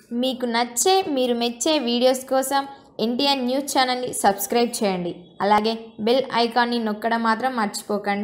మీకు నచ్చే మీరు మెచ్చే వీడియోస్ కోసం ఎన్టీఆర్ న్యూస్ ఛానల్ని సబ్స్క్రైబ్ చేయండి అలాగే బెల్ ఐకాన్ని నొక్కడం మాత్రం మర్చిపోకండి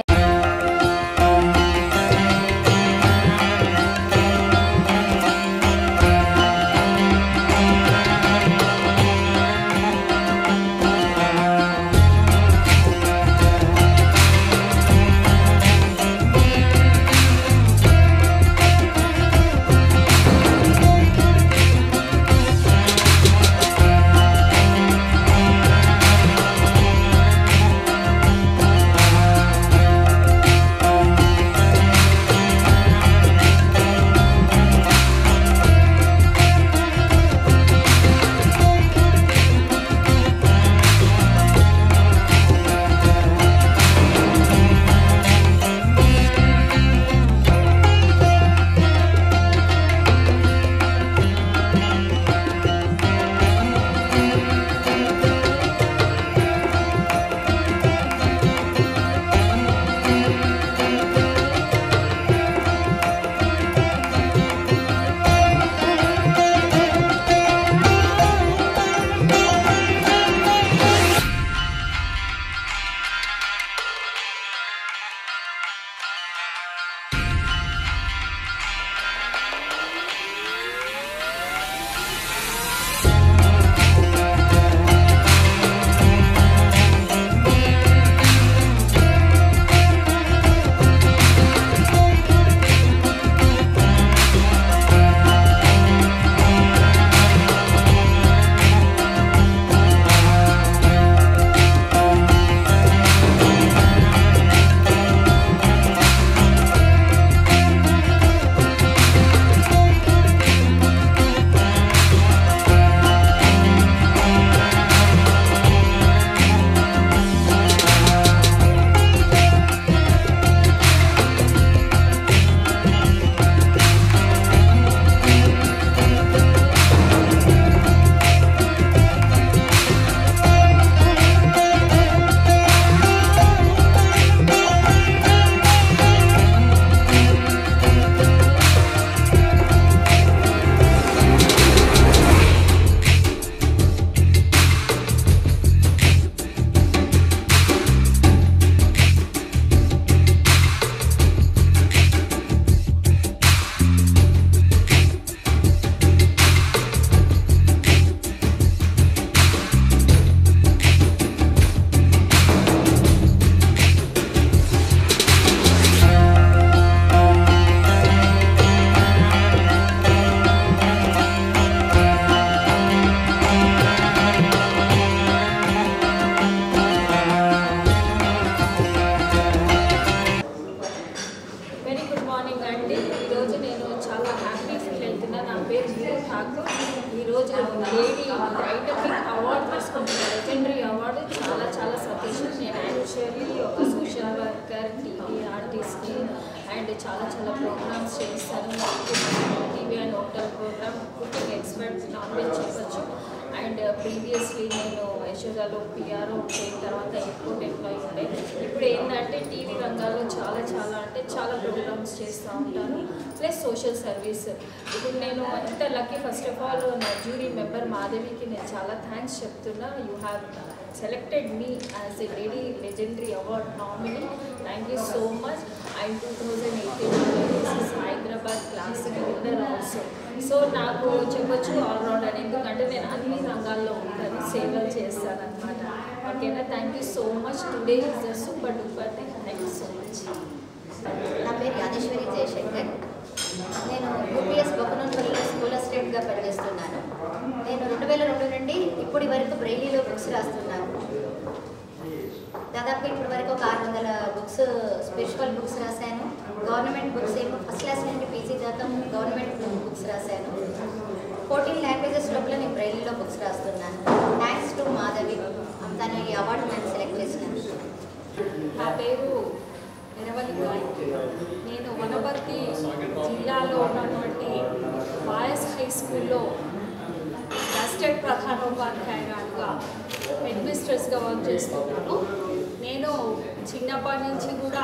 వెరీ గుడ్ మార్నింగ్ అండి ఈరోజు నేను చాలా హ్యాపీ ఫీల్ అవుతున్నా నా పేరు మీరు ఠాకూర్ ఈరోజు లేడీ రైటమిక్ అవార్డు తీసుకుంటున్న లెజెండరీ అవార్డు చాలా చాలా సంతోషం నేను యాక్చువల్లీ ఒక social worker TV artist and చాలా చాలా ప్రోగ్రామ్స్ చేస్తాను TV and hotel program cooking expert non veg చెప్పచ్చు అండ్ ప్రీవియస్లీ నేను యశోదాలో పిఆర్ఓ ఉండే తర్వాత ఎయిర్పోర్ట్ ఎంప్లాయీ ఉండే ఇప్పుడు ఏంటంటే టీవీ రంగాల్లో చాలా చాలా అంటే చాలా ప్రోగ్రామ్స్ చేస్తూ ఉంటాను ప్లస్ సోషల్ సర్వీస్ ఇప్పుడు నేను ఎంత లక్కీ ఫస్ట్ ఆఫ్ ఆల్ నా జ్యూరీ మెంబర్ మాధవికి నేను చాలా థ్యాంక్స్ చెప్తున్నా you have selected me as a lady legendary award nominee thank you so much and two thousand eighteen Hyderabad classic winner also so నాకు చెప్పొచ్చు ఆల్రౌండర్ అని ఎందుకంటే నేను అన్ని రంగాల్లో ఉంటాను సేవలు చేస్తాను అనమాట ఓకేనా thank you so much today is the super duper thing thank you so much నా పేరు యాదేశ్వరి జయశంకర్ నేను యూపీఎస్ బొక్కనపల్లిలో స్కూల్ అసిస్టెంట్గా పనిచేస్తున్నాను నేను రెండు వేల రెండు నుండి ఇప్పటి వరకు బ్రెయిలీలో బుక్స్ రాస్తున్నాను దాదాపు ఇప్పటి వరకు ఒక ఆరు వందల బుక్స్ స్పిరిచువల్ బుక్స్ రాశాను గవర్నమెంట్ బుక్స్ ఏమో ఫస్ట్ క్లాస్ నుండి పీజీ దాకా గవర్నమెంట్ బుక్స్ రాశాను ఫోర్టీన్ లాంగ్వేజెస్ లోపల నేను బ్రెయిలీలో బుక్స్ రాస్తున్నాను థ్యాంక్స్ టు మాధవి తను ఈ అవార్డు నన్ను సెలెక్ట్ చేసినాను నా పేరు నిరవలి గాయత్రి నేను వనపర్తి జిల్లాలో ఉన్నటువంటి బాయస్ హై స్కూల్లో అసిస్టెంట్ ప్రధానోపాధ్యాయురాలుగా హెడ్ మిస్ట్రెస్గా వర్క్ చేస్తున్నాను నేను చిన్నప్పటి నుంచి కూడా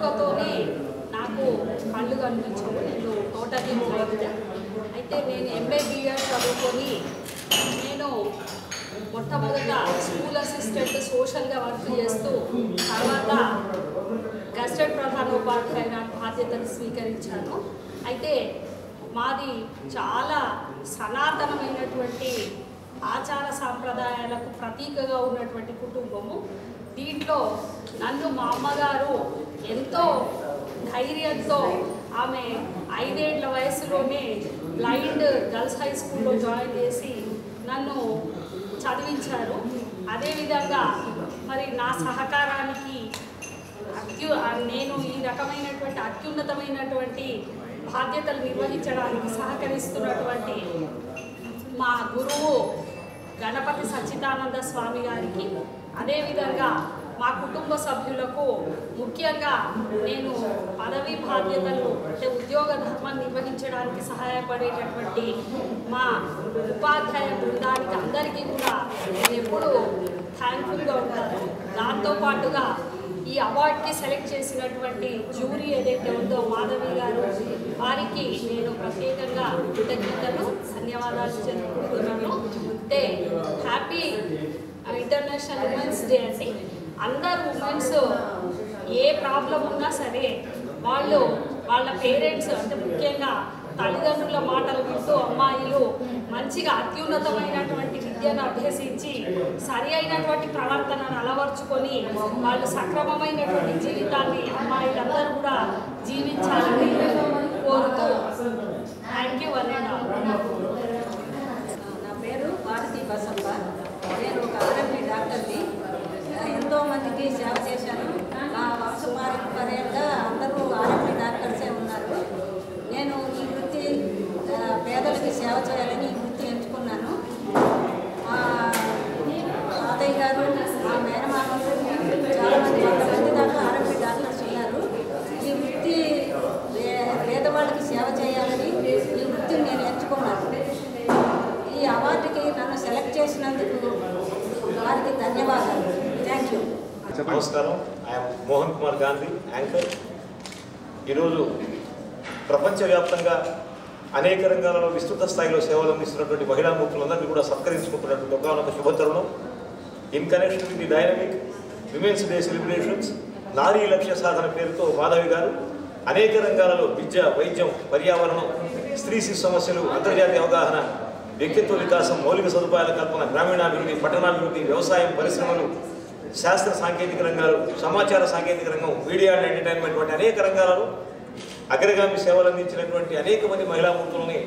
పుట్టుకతోనే నాకు కళ్ళు కనిపించవు నేను టోటలీ బ్లైండ్ అయితే నేను ఎంఏ ఎంఏ బిఎడ్ చదువుకొని నేను మొట్టమొదట స్కూల్ అసిస్టెంట్ సోషల్గా వర్క్ చేస్తూ తర్వాత గస్టెడ్ ప్రధానోపాధ్యాయుల బాధ్యతను స్వీకరించాను అయితే మాది చాలా సనాతనమైనటువంటి ఆచార సాంప్రదాయాలకు ప్రతీకగా ఉన్నటువంటి కుటుంబము దీంట్లో నన్ను మా అమ్మగారు ఎంతో ధైర్యంతో ఆమె ఐదేళ్ల వయసులోనే బ్లైండ్ గర్ల్స్ హై స్కూల్లో జాయిన్ చేసి నన్ను చదివించారు అదేవిధంగా మరి నా సహకారానికి అత్యు నేను ఈ రకమైనటువంటి అత్యున్నతమైనటువంటి బాధ్యతలు నిర్వహించడానికి సహకరిస్తున్నటువంటి మా గురువు గణపతి సచ్చిదానంద స్వామి గారికి అదేవిధంగా మా కుటుంబ సభ్యులకు ముఖ్యంగా నేను పదవి బాధ్యతలు అంటే ఉద్యోగ ధర్మాన్ని నిర్వహించడానికి సహాయపడేటటువంటి మా ఉపాధ్యాయ బృందానికి అందరికీ కూడా నేను ఎప్పుడూ థ్యాంక్ఫుల్గా ఉంటాను దాంతోపాటుగా ఈ అవార్డ్కి సెలెక్ట్ చేసినటువంటి జ్యూరీ ఏదైతే ఉందో మాధవి గారు వారికి నేను ప్రత్యేకంగా కృతజ్ఞతలు ధన్యవాదాలు చెప్పుకుంటున్నాను అంటే హ్యాపీ ఇంటర్నేషనల్ ఉమెన్స్ డే అండి అందరు ఉమెన్స్ ఏ ప్రాబ్లం ఉన్నా సరే వాళ్ళు వాళ్ళ పేరెంట్స్ అంటే ముఖ్యంగా తల్లిదండ్రుల మాటలు వింటూ అమ్మాయిలు మంచిగా అత్యున్నతమైనటువంటి విద్యను అభ్యసించి సరి అయినటువంటి ప్రవర్తనను అలవర్చుకొని వాళ్ళు సక్రమమైనటువంటి జీవితాన్ని అమ్మాయిలందరూ కూడా జీవించాలని కోరుతూ థ్యాంక్ యూ అని నా పేరు భారతి బసప్ప నేను ఒక ఆర్ఎంపీ డాక్టర్ని ఎంతో మందికి సేవ చేశాను నా వంశపారంపర్యంగా అందరూ ఆర్ఎంపీ డాక్టర్సే ఉన్నారు నేను ఈ వృత్తి ఆ, పేదలకి సేవ చేయాలని ఈ వృత్తి ఎంచుకున్నాను మా తాతయ్య గారు మా మేనమామలు చాలా మంది వంద మంది దాకా ఆర్ఎంపీ డాక్టర్స్ ఉన్నారు ఈ వృత్తి పే- పేదవాళ్ళకి సేవ చేయాలని ఈ వృత్తిని నేను ఎంచుకున్నాను ఈ అవార్డుకి నన్ను సెలెక్ట్ చేసినందుకు వారికి ధన్యవాదాలు థ్యాంక్ యూ నమస్కారం ఐఎమ్ మోహన్ కుమార్ గాంధీ యాంకర్ ఈరోజు ప్రపంచవ్యాప్తంగా అనేక రంగాలలో విస్తృత స్థాయిలో సేవలు అందిస్తున్నటువంటి మహిళా ముఖ్యులందరినీ కూడా సత్కరించుకుంటున్నటువంటి ఒకనొక శుభతరుణం in connection with the dynamic women's day celebrations Nari Lakshya సాధన పేరుతో మాధవి గారు అనేక రంగాలలో విద్య వైద్యం పర్యావరణం స్త్రీ శిశు సమస్యలు అంతర్జాతీయ అవగాహన వ్యక్తిత్వ వికాసం మౌలిక సదుపాయాల కల్పన గ్రామీణాభివృద్ధి పట్టణాభివృద్ధి వ్యవసాయం పరిశ్రమలు శాస్త్ర సాంకేతిక రంగాలు సమాచార సాంకేతిక రంగం మీడియా అండ్ ఎంటర్టైన్మెంట్ వంటి అనేక రంగాలలో అగ్రగామి సేవలు అందించినటువంటి అనేక మంది మహిళా మూర్తులని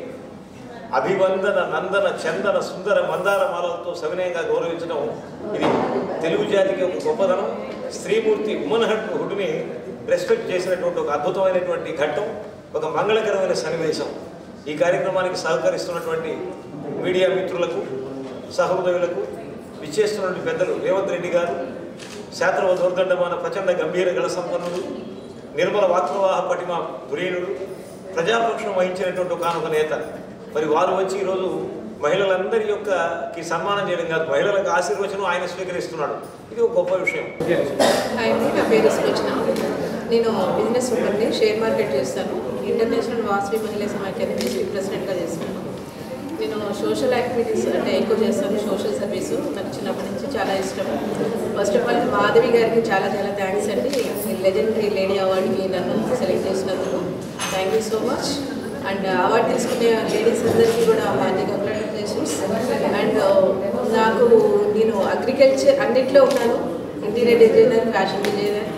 అభివందన నందన చందన సుందర మందార మాలలతో సవినయంగా గౌరవించడం ఇది తెలుగు జాతికి ఒక గొప్పదనం స్త్రీమూర్తి ఉమన్ హట్ హుడ్ని రెస్పెక్ట్ చేసినటువంటి ఒక అద్భుతమైనటువంటి ఘట్టం ఒక మంగళకరమైన సన్నివేశం ఈ కార్యక్రమానికి సహకరిస్తున్నటువంటి మీడియా మిత్రులకు సహోదరులకు విచ్చేస్తున్నటువంటి పెద్దలు రేవంత్ రెడ్డి గారు శాస్త్రవ దుర్దండమాన ప్రచండ గంభీర గల సంపన్నుడు నిర్మల వాక్ప్రవాహ పటిమ పురీనుడు ప్రజాపక్షం వహించినటువంటి ఒక నేత మరి వారు వచ్చి ఈరోజు మహిళలందరి యొక్క కి సన్మానం చేయడం కాదు మహిళలకు ఆశీర్వచనం ఆయన స్వీకరిస్తున్నాడు ఇది ఒక గొప్ప విషయం హాయ్ అండి నా పేరు సులోచన నేను బిజినెస్ ఉమెన్ని షేర్ మార్కెట్ చేస్తాను ఇంటర్నేషనల్ వాసవి మహిళా సమాఖ్యాన్ని డిస్ట్రిక్ట్ ప్రెసిడెంట్గా చేస్తున్నాను నేను సోషల్ యాక్టివిటీస్ అంటే ఎక్కువ చేస్తాను సోషల్ సర్వీసు నాకు చిన్నప్పటి నుంచి చాలా ఇష్టం ఫస్ట్ ఆఫ్ ఆల్ మాధవి గారికి చాలా చాలా థ్యాంక్స్ అండి లెజెండరీ లేడీ అవార్డుకి నన్ను సెలెక్ట్ చేసినందుకు thank you so much and award తీసుకునే లేడీస్ అందరికీ కూడా హార్టీ కంగ్రాచులేషన్స్ అండ్ నాకు నేను అగ్రికల్చర్ అన్నిట్లో ఉన్నాను ఇంటీరియర్ డిజైనర్ ఫ్యాషన్ డిజైనర్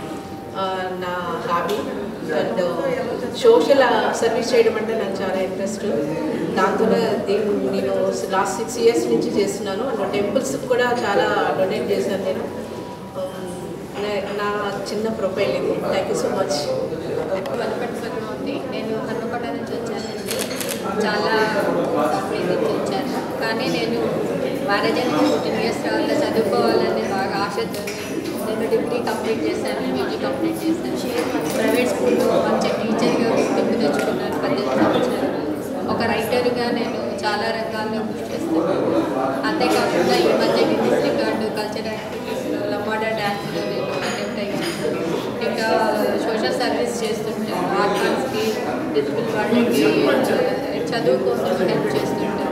నా హాబీ అండ్ సోషల్ సర్వీస్ చేయడం అంటే నాకు చాలా ఇంట్రెస్ట్ దాంతోనే దీన్ని నేను లాస్ట్ సిక్స్ ఇయర్స్ నుంచి చేస్తున్నాను అండ్ టెంపుల్స్ కూడా చాలా డొనేట్ చేశాను నేను Um, నే- నా చిన్న ప్రొఫైల్ ఇది thank you so much Vanapati Padmavati నేను హన్మకొండ నుంచి వచ్చానండి చాలా కంపెనీ నుంచి వచ్చాను కానీ నేను మ్యారేజ్ అయిన ఫోర్టీన్ ఇయర్స్ తర్వాత చదువుకోవాలని బాగా ఆశతో నేను డిగ్రీ కంప్లీట్ చేశాను పీజీ కంప్లీట్ చేశాను ప్రైవేట్ స్కూల్లో మంచి టీచర్గా గుర్తింపు తెచ్చుకున్నాను పద్దెనిమిది సంవత్సరాలు ఒక రైటర్గా నేను చాలా రంగాల్లో కృషి చేస్తాను అంతేకాకుండా ఈ మధ్య గిన్నిస్ రికార్డు కల్చరల్ యాక్టివిటీస్లో లమాడా డ్యాన్స్లో నేను అటెంప్ట్ అయ్యాను ఇంకా సోషల్ సర్వీస్ చేస్తుంటాను ఆర్ఫాన్స్కి డిజిటల్ వాళ్ళకి చదువు కోసం హెల్ప్ చేస్తుంటాను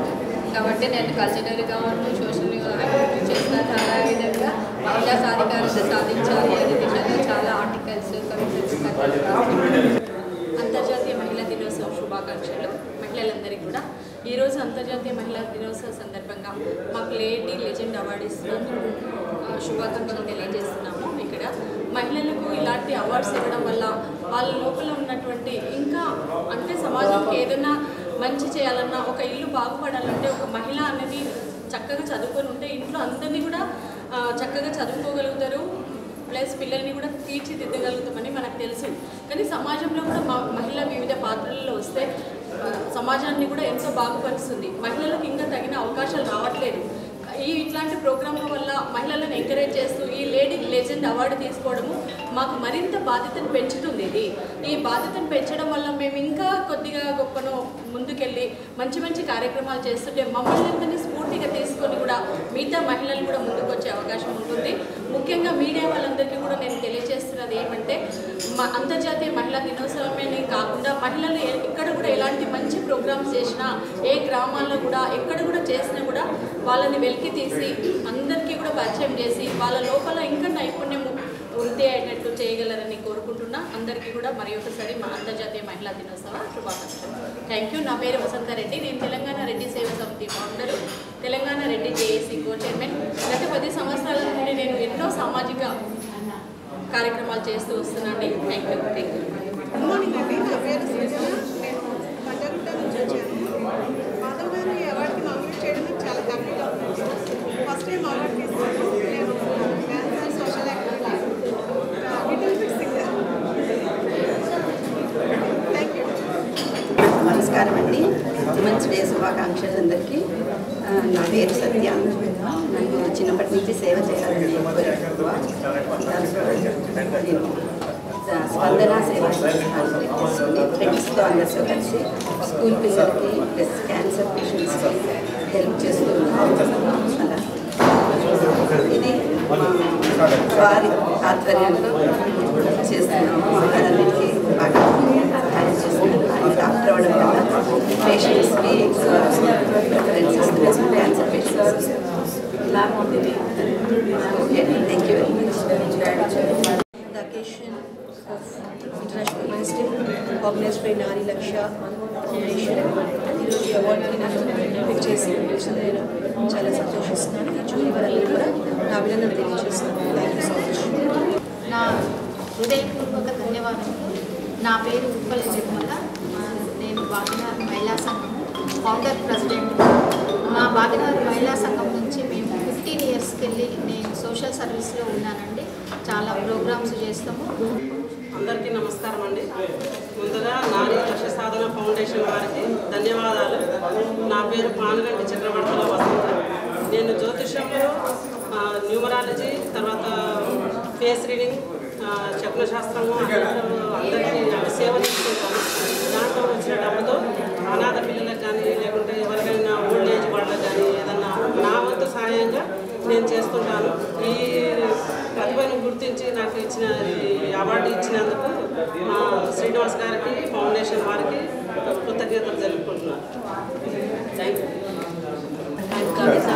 కాబట్టి నేను కల్చరల్గా సోషల్ యాక్టివిటీ చేస్తాను చాలా విధంగా మహిళా సాధికారత సాధించాలి అనే దిశగా చాలా ఆర్టికల్స్ కవితలు కథలు రాస్తున్నాను. అంతర్జాతీయ మహిళా దినోత్సవ శుభాకాంక్షలు మహిళలందరికీ కూడా ఈరోజు అంతర్జాతీయ మహిళా దినోత్సవ సందర్భంగా మాకు లేడీ లెజెండ్ అవార్డు ఇస్తున్నందుకు ఆ, శుభాకాంక్షలు తెలియజేస్తున్నాము ఇక్కడ మహిళలకు ఇలాంటి అవార్డ్స్ ఇవ్వడం వల్ల వాళ్ళ లోపల ఉన్నటువంటి ఇంకా అంటే సమాజంకి ఏదైనా మంచి చేయాలన్నా ఒక ఇల్లు బాగుపడాలంటే ఒక మహిళ అనేది చక్కగా చదువుకొని ఉంటే ఇంట్లో అందరినీ కూడా ఆ, చక్కగా చదువుకోగలుగుతారు ప్లస్ పిల్లల్ని కూడా తీర్చిదిద్దగలుగుతామని మనకు తెలుసు కానీ సమాజంలో కూడా మ- మహిళ వివిధ పాత్రలలో వస్తే ఆ, సమాజాన్ని కూడా ఎంతో బాగుపరుస్తుంది మహిళలకు ఇంకా తగిన అవకాశాలు రావట్లేదు ఈ ఇట్లాంటి ప్రోగ్రాంల వల్ల మహిళలను ఎంకరేజ్ చేస్తూ ఈ లేడీ లెజెండ్ అవార్డు తీసుకోవడము మాకు మరింత బాధ్యతను పెంచుతుంది ఇది ఈ బాధ్యతను పెంచడం వల్ల మేము ఇంకా కొద్దిగా గొప్పను ముందుకెళ్ళి మంచి మంచి కార్యక్రమాలు చేస్తుంటే మమ్మల్ని అందరినీ స్ఫూర్తిగా తీసుకొని కూడా మిగతా మహిళలు కూడా ముందుకు వచ్చే అవకాశం ఉంటుంది ముఖ్యంగా మీడియా వాళ్ళందరికీ కూడా నేను తెలియజేస్తున్నది ఏమంటే మా అంతర్జాతీయ మహిళా దినోత్సవమే కాకుండా మహిళలు ఎ- ఎక్కడ కూడా ఎలాంటి మంచి ప్రోగ్రామ్స్ చేసినా ఏ గ్రామాల్లో కూడా ఎక్కడ కూడా చేసినా కూడా వాళ్ళని వెలికి తీసి అందరికీ కూడా పరిచయం చేసి వాళ్ళ లోపల ఇంకా నైపుణ్యం వృద్ధి అయ్యేటట్టు చేయగలరని కోరుకుంటున్నా అందరికీ కూడా మరి ఒకసారి మా అంతర్జాతీయ మహిళా దినోత్సవ శుభాకాంక్షలు థ్యాంక్ యూ నా పేరు వసంతారెడ్డి నేను Telangana Reddy Seva Samithi founder Telangana Reddy JAC co chairman గత పది సంవత్సరాల నుండి నేను ఎన్నో సామాజిక కార్యక్రమాలు చేస్తూ వస్తున్నాను thank you thank you good morning అండి నా పేరు సృజన నేను పంజాగుట్ట నుంచి వచ్చాను మాధవ్ గారు ఈ అవార్డుకి నామినేట్ చేయడం నాకు చాలా హ్యాపీగా ఉంది ఫస్ట్ టైం అవార్డు తీసుకున్నాను నేను dancer social activity little bit singer thank you నమస్కారం అండి ఉమెన్స్ డే శుభాకాంక్షలు అందరికీ ఆ, నా పేరు సత్య నాకు చిన్నప్పటి నుంచి సేవ చేయాలని కోరిక ఎక్కువ. దాంట్లో నేను స- స్పందన సేవ తీసుకుని ఫ్రెండ్స్తో అందరితో కలిసి స్కూల్ పిల్లలకి ప్లస్ క్యాన్సర్ పేషెంట్స్కి హెల్ప్ చేస్తున్నాను అలా ఇది వారి ఆధ్వర్యంలో చేస్తున్నాము అన్నిటికీ బాగా సహాయం చేస్తున్నాము ఆయన డాక్టర్ అవ్వడం వల్ల పేషెంట్స్కి ప్రిఫరెన్స్ ఇస్తున్నాము క్యాన్సర్ పేషెంట్స్ ఇలా ఉంటుంది okay thank you very much the occasion of International Women's Day organized by Nari Laksha Foundation. ఈరోజు ఈ అవార్డుకి నన్ను పిక్ చేసి పిలిచిన నేను చాలా సంతోషిస్తున్నాను ఈ జూరీ వారందరూ కూడా నా అభినందన తెలియజేస్తున్నాను థ్యాంక్ యూ సో మచ్ నా హృదయపూర్వక ధన్యవాదాలు నా పేరు ఉప్పల్ నిర్మల ఆ, నేను బాగినార్ మహిళా సంఘం ఫౌండర్ ప్రెసిడెంట్ మా బాగినార్ మహిళా సంఘం నుంచి మేము ఫిఫ్టీన్ ఇయర్స్కి వెళ్ళి నేను సోషల్ సర్వీస్లో ఉన్నానండి చాలా ప్రోగ్రామ్స్ చేస్తాము అందరికీ నమస్కారం అండి ముందుగా నారీ లక్ష్య సాధన ఫౌండేషన్ వారికి ధన్యవాదాలు నా పేరు పానుగంటి చక్రవర్తుల వసంత నేను జ్యోతిషంలో ఆ, న్యూమరాలజీ తర్వాత ఫేస్ రీడింగ్ ఆ, శాస్త్రము అందరికీ అంటే సేవ తీసుకుంటాను దాంట్లో వచ్చిన డబ్బుతో అనాథ పిల్లలకు కానీ లేకుంటే ఎవరికైనా ఓల్డ్ ఏజ్ వాళ్ళకి కానీ ఏదన్నా నా వంతు సహాయంగా నేను చేస్తుంటాను ఈ ప్రతిభను గుర్తించి నాకు ఇచ్చిన ఈ అవార్డు ఇచ్చినందుకు మా శ్రీనివాస్ గారికి ఫౌండేషన్ వారికి కృతజ్ఞతలు తెలుపుకుంటున్నాను thank you I'm Kavita,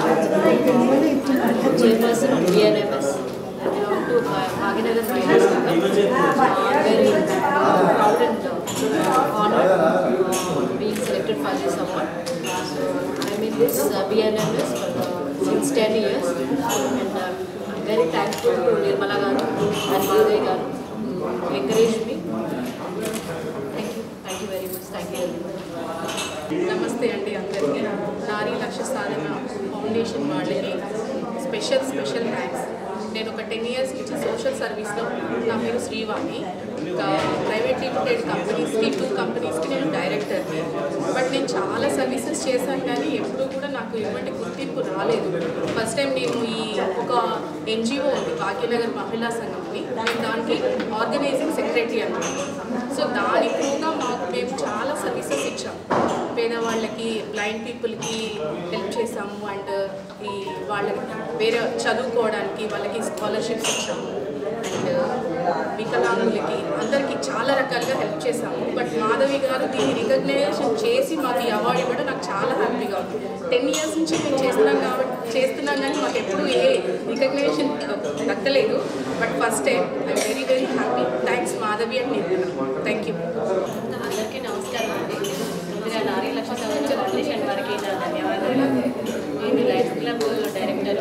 chairperson of BNMS. I belong to Bhaginagar Mahila Sangam. I'm very proud and uh, honored uh, being selected for this award. So I'm in this uh, BNMS for the, since 10 years and uh, I'm very thankful to Nirmala Garu and Madhavi Garu to encourage me. Thank you. Thank you very much. Thank you. నమస్తే అండి అందరికీ Nari Lakshya Sadhana foundation వాళ్ళకి special special thanks నేను ఒక ten years నుంచి social సర్వీస్లో నా పేరు శ్రీవాణి ఇంకా ప్రైవేట్ లిమిటెడ్ కంపెనీస్కి టూ కంపెనీస్కి నేను డైరెక్టర్ని బట్ నేను చాలా సర్వీసెస్ చేశాను కానీ ఎప్పుడూ కూడా నాకు ఎటువంటి గుర్తింపు రాలేదు ఫస్ట్ టైం నేను ఈ ఒక ఎన్జిఓ ఉంది భాగ్యనగర్ మహిళా సంఘంని నేను దానికి ఆర్గనైజింగ్ సెక్రటరీ అన్నమాట సో దాని త్రూగా మాకు మేము చాలా సర్వీసెస్ ఇచ్చాం పేదవాళ్ళకి బ్లైండ్ పీపుల్కి హెల్ప్ చేసాము అండ్ ఈ వాళ్ళకి వేరే చదువుకోవడానికి వాళ్ళకి స్కాలర్షిప్స్ ఇచ్చాము అండ్ వికలాంగులకి అందరికీ చాలా రకాలుగా హెల్ప్ చేశాము బట్ మాధవి గారు దీన్ని రికగ్నైజేషన్ చేసి మాకు ఈ అవార్డు ఇవ్వడం నాకు చాలా హ్యాపీగా ఉంది టెన్ ఇయర్స్ నుంచి మేము చేస్తున్నాం కాబట్టి చేస్తున్నాం కానీ మాకు ఎప్పుడు ఏ రికగ్నైజేషన్ దక్కలేదు but first time I'm very very happy thanks Madhavi and Nirmala thank you అందరికీ నమస్కారం అండి ముందుగా నారీ లక్ష్య సంవత్సరం ఫౌండేషన్ వారికి నా ధన్యవాదాలు నేను లైఫ్ క్లబ్ డైరెక్టర్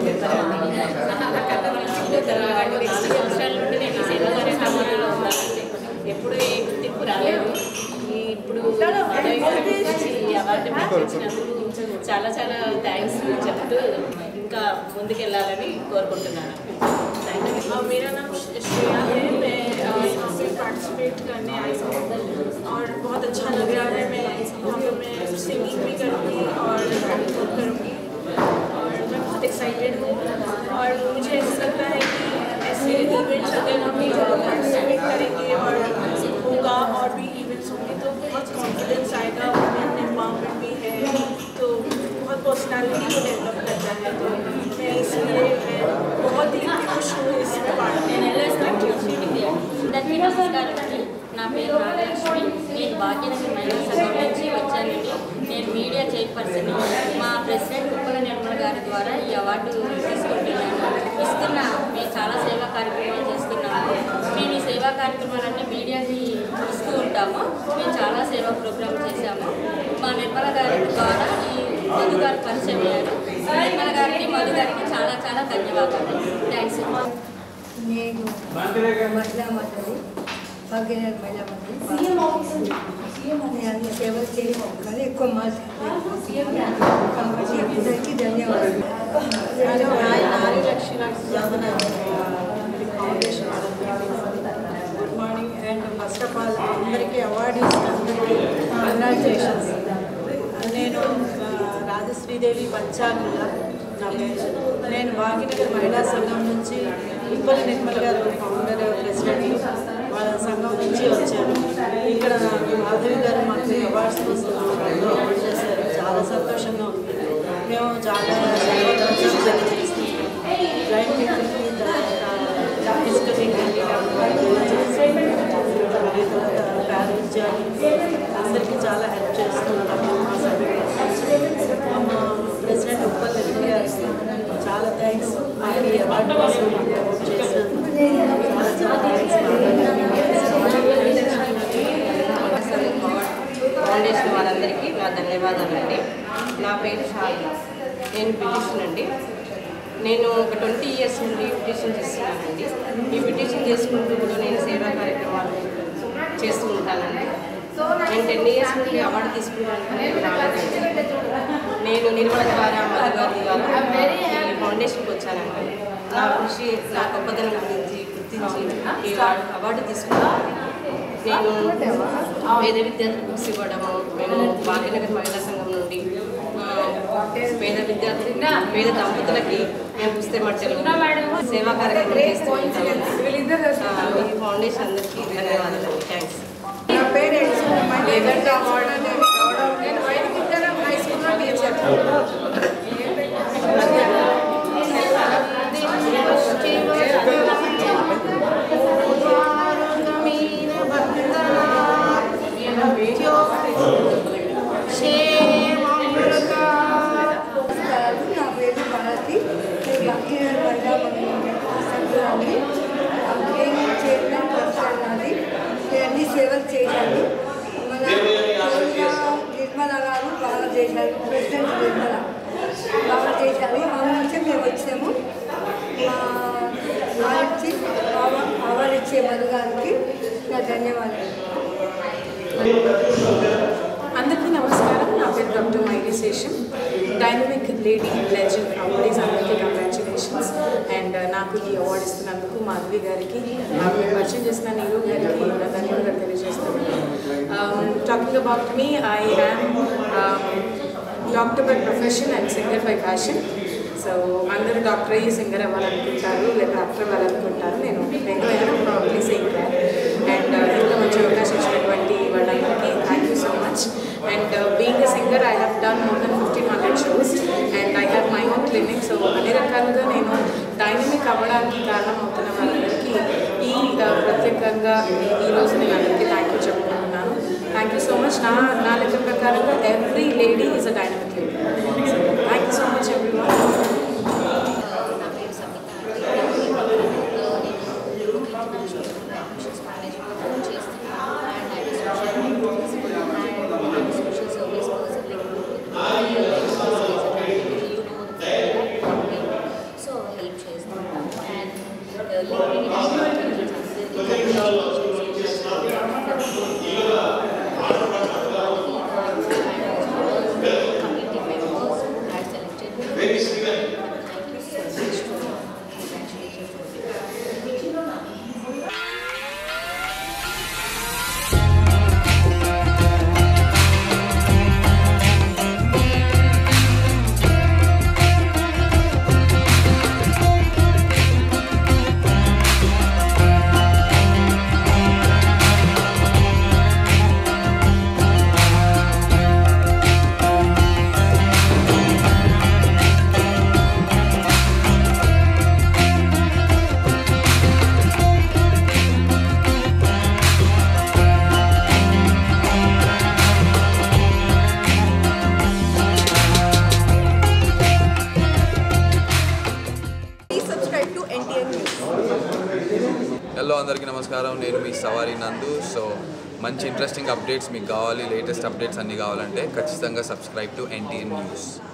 గత నాలుగు సంవత్సరాల నుండి నేను ఈ సేవా కార్యక్రమాలలో ఉన్నానండి ఎప్పుడు ఏ గుర్తింపు రాలేదు ఈ ఇప్పుడు మాధవి గారి గురించి ఈ అవార్డు మీకు ఇచ్చినందుకు చాలా చాలా థ్యాంక్స్ చెప్తూ ఇంకా ముందుకెళ్ళాలని కోరుకుంటున్నాను థ్యాంక్ యూ और मेरा नाम श्रेया है मैं अ, यहाँ पे पार्टिसिपेट करने आई हूँ और बहुत अच्छा लग रहा है मैं यहाँ पे मैं सिंगिंग भी करूँगी और perform करूँगी और मैं बहुत एक्साइटेड हूँ और मुझे ऐसा लगता है कि ऐसे इवेंट्स अगर हम पार्टिसिपेट करेंगे और होगा और भी इवेंट्स होंगे तो बहुत कॉन्फिडेंस आएगा वुमेन एम्पावरमेंट भी है तो बहुत पर्सनैलिटी को डेवलप करता है तो मैं इसलिए मैं बहुत ही खुश हूँ इसमें पार्ट అందరికీ నమస్కారం అండి నా పేరు నాగలక్ష్మి నేను భాగ్యనగర్ మహిళా సంఘం నుంచి వచ్చానండి నేను మీడియా చైర్పర్సన్ మా ప్రెసిడెంట్ కుప్పల నిర్మల గారి ద్వారా ఈ అవార్డు తీసుకుంటున్నాను ఇస్తున్న మేము చాలా సేవా కార్యక్రమాలు చేస్తున్నాము మేము ఈ సేవా కార్యక్రమాలన్నీ మీడియాకి ఇస్తూ ఉంటాము మేము చాలా సేవా ప్రోగ్రామ్ చేశాము మా నిర్మల గారి ద్వారా ఈ మధు గారు పరిచయం అయ్యారు నిర్మల గారికి మధు గారికి చాలా చాలా ధన్యవాదాలు థ్యాంక్స్ నేను మహిళా మండలి భాగ్యనగర్ మహిళా మండలి నేను అన్ని సేవలు చేయను కానీ ఎక్కువ మాట్లాడలేదు కాబట్టి అందరికీ ధన్యవాదాలు నేను Nari Nari Lakshmi Jamana foundation good morning and first of all అందరికీ అవార్డు ఇచ్చినందుకు కంగ్రాచులేషన్స్ నేను ఆ, రాజశ్రీదేవి పంచాంగుల నా పేరు నేను భాగ్యనగర్ మహిళా సంఘం నుంచి ఉప్పల నిర్మల్ గారు ఫౌండర్ ప్రెసిడెంట్ వాళ్ళ సంఘం నుంచి వచ్చాను ఇక్కడ మాధవి గారు మాకు అవార్డ్స్ కోసం అవార్డు చేశారు చాలా సంతోషంగా ఉంది మేము చాలా సేవా ప్రోగ్రామ్స్ అన్ని చేస్తున్నాం బ్లైండ్ పీపుల్కి తర్వాత ఫిజికల్ ప్యారేంట్యాలు అందరికీ చాలా హెల్ప్ చేస్తున్నాం మా సభ్యులు మా ప్రెసిడెంట్ ఉప్పల్ రెడ్డి గారికి చాలా థ్యాంక్స్ మాకు ఈ అవార్డు కోసం సపోర్ట్ చేసినందుకు చాలా చాలా ఫౌండేషన్ వాళ్ళందరికీ నా ధన్యవాదాలు అండి నా పేరు షార్ల నేను పిటిషన్ అండి నేను ఒక ట్వంటీ ఇయర్స్ నుండి పిటిషన్ చేస్తున్నానండి ఈ పిటిషన్ చేసుకుంటూ కూడా నేను సేవా కార్యక్రమాలు చేస్తూ ఉంటానండి నేను టెన్ ఇయర్స్ నుండి అవార్డు తీసుకుంటాను రాలేదండి నేను నిర్మల ద్వారా మధు గారి ద్వారా ఈ ఫౌండేషన్కి వచ్చానండి నా కృషి నా గొప్పతనం గురించి గుర్తించి ఈ అవార్డు తీసుకున్నాను నేను పేద విద్యార్థులకు బుక్స్ ఇవ్వడము మేము భాగ్యనగర్ మహిళా సంఘం నుండి ఆ, పేద విద్యార్థులు పేద దంపతులకి మేము పుస్తే మట్టలు సేవా కార్యక్రమం చేస్తూ ఉంటాము ఆ, ఈ ఫౌండేషన్ అందరికీ ధన్యవాదాలు థ్యాంక్స్ నా పేరు ఏదంటే అవార్డు అనేది నేను వైదికరం హై స్కూల్లో టీచర్ నమస్కారాలు నా పేరు భారతి నేను భాగ్యనగర్ మహిళా మండలి సంఘాన్ని నేను చైర్మన్ పర్సన్ నాది నేను అన్ని సేవలు చేశాను మన నిర్మల గారు బాగా చేశారు ప్రెసిడెంట్ నిర్మల బాగా చేశారు ఆమె నుంచి మేము వచ్చాము మా వారికి అవార్డు ఇచ్చే మధు గారికి నా ధన్యవాదాలు అందరికీ నమస్కారం నా పేరు doctor Mairi Sesham dynamic lady legend awardees అందరికీ కంగ్రాచులేషన్స్ అండ్ నాకు ఈ అవార్డు ఇస్తున్నందుకు మాధవి గారికి నాకు మీరు పరిచయం చేసిన నీరు గారికి నా ధన్యవాదాలు తెలియజేస్తున్నాను talking about me I am doctor by profession and singer by passion so అందరూ డాక్టర్ అయ్యి సింగర్ అవ్వాలనుకుంటారు లేదా డాక్టర్ అవ్వాలనుకుంటారు నేను రెండో అయినా ప్రాబ్లీ సింగర్ అండ్ ఇంట్లో మంచి అవకాశం ఇచ్చినటువంటి వాళ్ళందరికీ thank you so much and being a singer I have done more than fifteen hundred shows and I have my own clinic so అన్ని రకాలుగా నేను డైనమిక్ అవ్వడానికి కారణం అవుతున్న వాళ్ళందరికీ ఈ అండ్ ప్రత్యేకంగా ఈ- ఈ రోజు నేను అందరికీ థ్యాంక్ యూ చెప్పుకుంటున్నాను థ్యాంక్ యూ సో మచ్ నా నా లెక్క ప్రకారంగా every lady is a dynamic lady thank you so much every నా పేరు సమిత అండి నేను ఇంటర్నేషనల్ మిషన్స్ మేనేజ్మెంట్ చేస్తున్నాను and I social and social service so help చేస్తున్నాను and committee members who had selected me. Thank you so much. Congratulations. Please subscribe to NTN News. Hello అందరికీ నమస్కారం నేను మీ సవారి నందు సో మంచి ఇంట్రెస్టింగ్ అప్డేట్స్ మీకు కావాలి latest updates అన్నీ కావాలంటే ఖచ్చితంగా సబ్స్క్రైబ్ టు ఎన్టీఎన్ న్యూస్